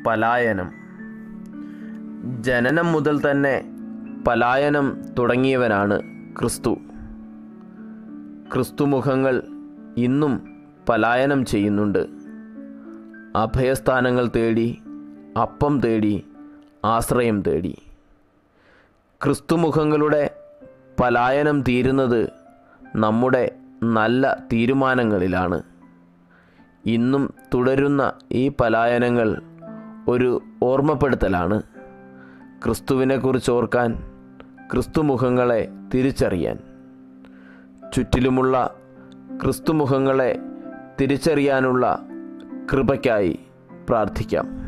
പലായനം ജനനം മുതൽ തന്നെ പലായനം തുടങ്ങിയവനാണ് ക്രിസ്തു ക്രിസ്തുമുഖങ്ങൾ ഇന്നും പലായനം ചെയ്യുന്നുണ്ട് അഭയസ്ഥാനങ്ങൾ തേടി അപ്പം തേടി ആശ്രയം തേടി ക്രിസ്തുമുഖങ്ങളുടെ പലായനം തീരുന്നത് നമ്മുടെ നല്ല തീരുമാനങ്ങളിലാണ് ഇന്നും തുടരുന്ന ഈ പലായനങ്ങൾ ഒരു ഓർമ്മപ്പെടുത്തലാണ് ക്രിസ്തുവിനെക്കുറിച്ച് ഓർക്കാൻ ക്രിസ്തുമുഖങ്ങളെ തിരിച്ചറിയാൻ ചുറ്റിലുമുള്ള ക്രിസ്തുമുഖങ്ങളെ തിരിച്ചറിയാനുള്ള കൃപയ്ക്കായി പ്രാർത്ഥിക്കാം